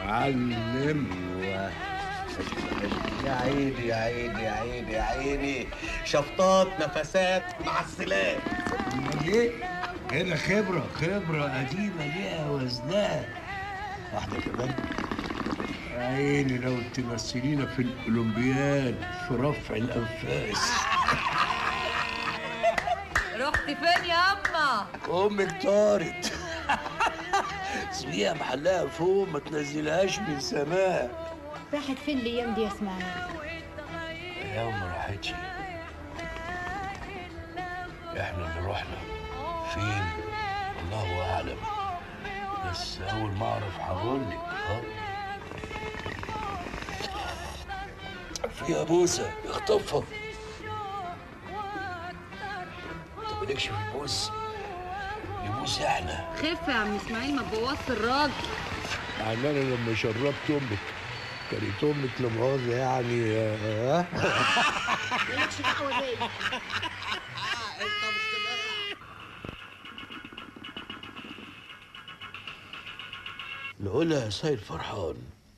معلم يا عيني يا عيني يا عيني يا عيني شفطات نفسات مع السلام ايه هنا خبرة خبرة قديمة ليها وزنها واحدة كمان عيني لو تمثلينا في الأولمبياد في رفع الأنفاس رحت فين يا اما أمك طارت سيبيها محلها فوق ما تنزلهاش من سماء راحت فين الايام دي يا اسماعيل الأيام ما راحتش احنا اللي رحنا فين الله أعلم بس أول ما أعرف هقول لك ها فيها بوسة اخطفها انت مالكش في البوس يبوس احنا خف يا عم اسماعيل ما تبوظش الراجل يعني انا لما شربت امك كانت امك لا مؤاخذه يعني ها مالكش دعوه بيا نقولها يا سيد فرحان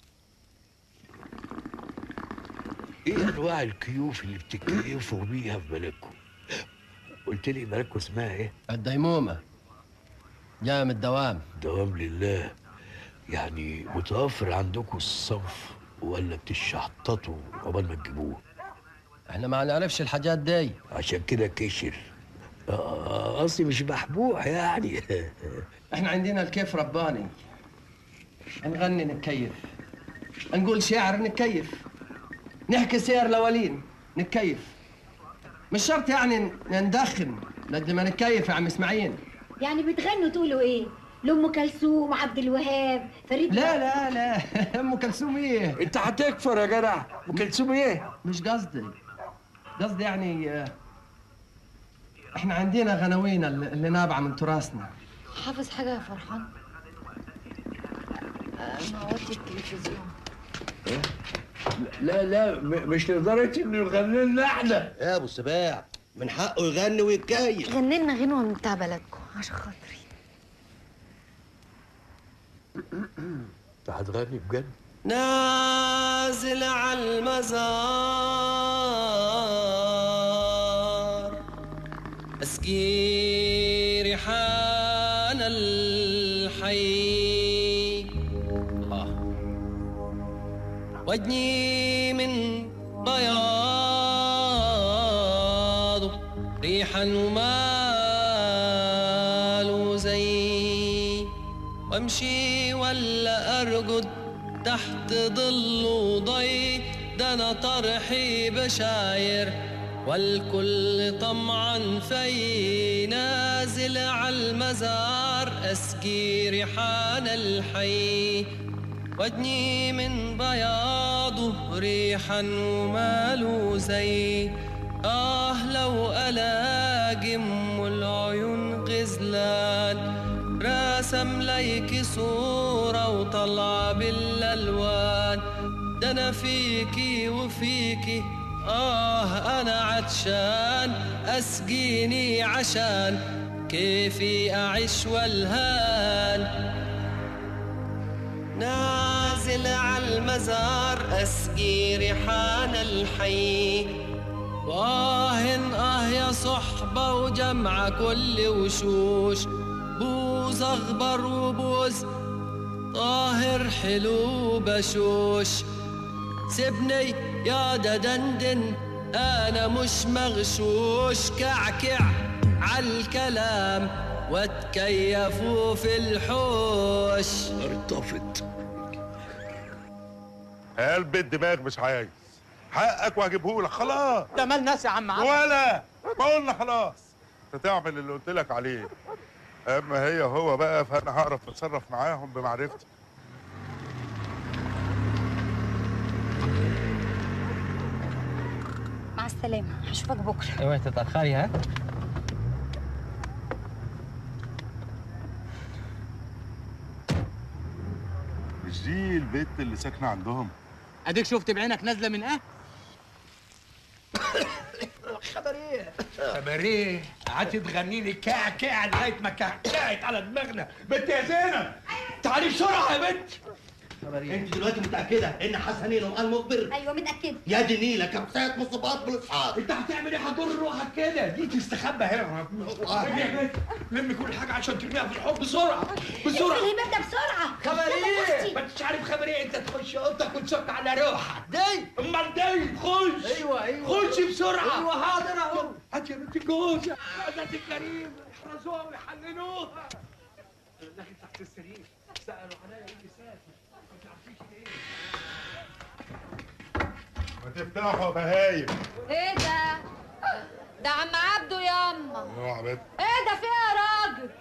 ايه انواع الكيوف اللي بتكيفوا بيها في بلدكم قلت لي بلدكم اسمها ايه الديمومة جاية من الدوام دوام لله يعني متوفر عندكم الصنف ولا بتشحططوا قبل ما تجيبوه احنا ما نعرفش الحاجات دي عشان كده كشر آه، قصدي مش محبوح يعني احنا عندنا الكيف رباني نغني نتكيف نقول شعر نتكيف نحكي سير الاولين نتكيف مش شرط يعني ندخن قد ما نتكيف يا عم اسماعيل يعني بتغنوا تقولوا ايه لام كلثوم عبد الوهاب فريد لا لا لا ام كلثوم ايه انت هتكفر يا جدع وكلثوم ايه مش قصدي قصدي يعني آه، احنا عندنا غناوين اللي اللي نابعه من تراثنا حافظ حاجه يا فرحان انا وطي التلفزيون لا لا م- مش لدرجه انه يغني لنا احنا يا ابو السباع من حقه يغني ويتكيف غني لنا غنوه من بتاع بلدكم عشان خاطري انت هتغني بجد نازل على المزار اسقي ريحان الحي الله وجني من بياض ريحا ومال زي وامشي ولا ارقد تحت ظل وضي ده انا طرحي بشاير والكل طمعا في نازل على المزار اسقي ريحان الحي وجني من بياضه ريحا وماله زي آه لو ألاقي أم العيون غزلان راسم ليكي صورة وطلع بالألوان ده أنا فيكي وفيكي آه أنا عطشان أسقيني عشان كيفي أعيش والهان نازل على المزار أسقي ريحان الحي واه آه يا صحبة وجمع كل وشوش بوز أخضر وبوز طاهر حلو بشوش سيبني يا دندن أنا مش مغشوش كعكع عالكلام واتكيفوا في الحوش ارتفض قلب الدماغ مش عايز حقك وهجيبه لك خلاص ده مال ناس يا عم عبد ولا ما قلنا خلاص انت تعمل اللي قلت لك عليه اما هي هو بقى فانا هعرف اتصرف معاهم بمعرفتي مع السلامه هشوفك بكره اوعي تتأخري ها مش دي البيت اللي ساكنه عندهم اديك شفت بعينك نازله من ايه خبر ايه قعدت تغني لي كاع كاع لغايه ما كعكعت على دماغنا بنت يا زينب تعالي بسرعه يا بنت خبريه انت دلوقتي متاكده ان حسنين وقال مخبر ايوه متاكده يا دي نيله كبسات مصيبات بالاصحاب انت هتعمل ايه هتضر روحك كده دي تستخبى هنا لم كل حاجه عشان ترميها في الحب بسرعه بسرعه اقفل الباب ده بسرعه خبر ايه أختي. ما انتش عارف خبر ايه انت تخش اوضتك وتسك على روحك دي امال دي خش ايوه ايوه خش بسرعه ايوه حاضر اهو هات يا بنت الجوزة هذا الكريم يحرسوها ويحننوها لكن تحت السرير سألوا عليا اللي سافر ما تعرفيش ليه ما تفتحوا بهايم ايه ده؟ ده عم عبده ياما اوعى بنت ايه ده في ايه يا راجل؟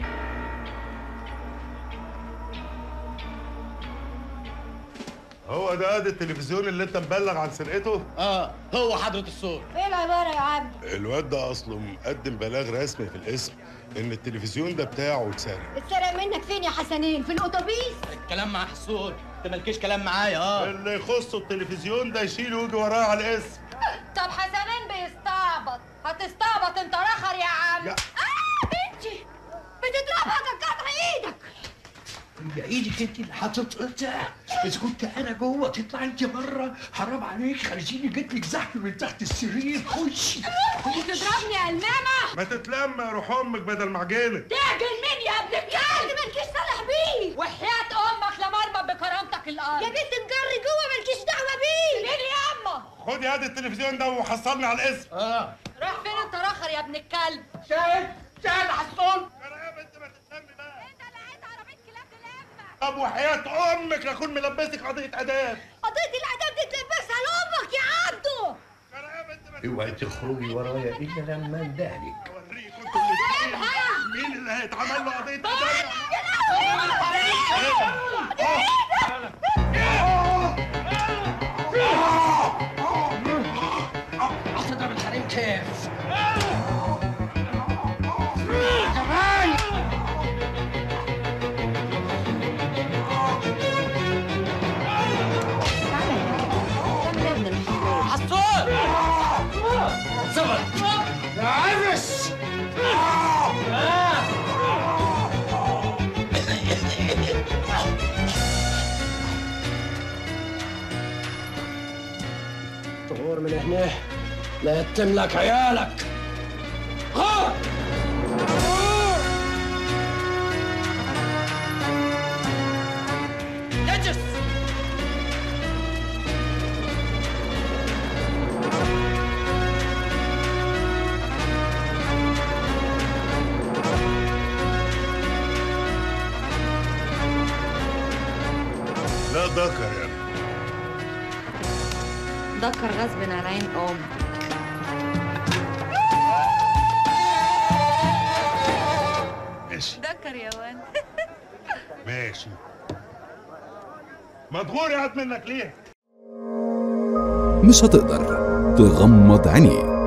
هو ده ادي التلفزيون اللي انت مبلغ عن سرقته اه هو حضره الصوت ايه العباره يا عبد الواد ده اصله مقدم بلاغ رسمي في الاسم ان التلفزيون ده بتاعه واتسرق اتسرق منك فين يا حسنين في الاتوبيس الكلام مع حسون انت مالكيش كلام معايا اه اللي يخصه التلفزيون ده يشيله ويجي وراه على الاسم طب حسنين بيستعبط هتستعبط انت رخر يا عم يا- اه بنتي بتضربها قطع ايدك هي ايدك انت اللي هتتقطع اذا كنت انا جوه تطلع انت بره حرام عليك خليني جيت لك زحف من تحت السرير خشي بتضربني يا الماما ما تتلم يا روح امك بدل معجنك تعجل مين يا ابن الكلب مالكيش صالح بيه وحياة امك لمرمى بكرامتك الارض يا بنت نجري جوه مالكيش دعوه بيه مين يا اما خد يا ادي التلفزيون ده وحصلني على الاسم اه راح فين انت رخر يا ابن الكلب شاهد شاهد حسون يا بنت ما تتلمي بقى انت لقيت عربيه كلاب تلمك طب وحياة امك لاكون ملبسك قضية اداب قضيه الاعدام دي تلبسها لامك يا عبده يا بنت ما اوعي تخرجي ورايا الا لما اندهلك اوريك انتوا الاتنين مين اللي هيتعمل له قضية اداب هتضرب الحريم كيف حصول صبر يا عفش طور من هنا لا يتم لك عيالك غار نجس لا ذكر يعني ذكر غصب عن عين ام ماشي ذكر يا وان ماشي مدغور يقعد منك ليه مش هتقدر تغمض عينيك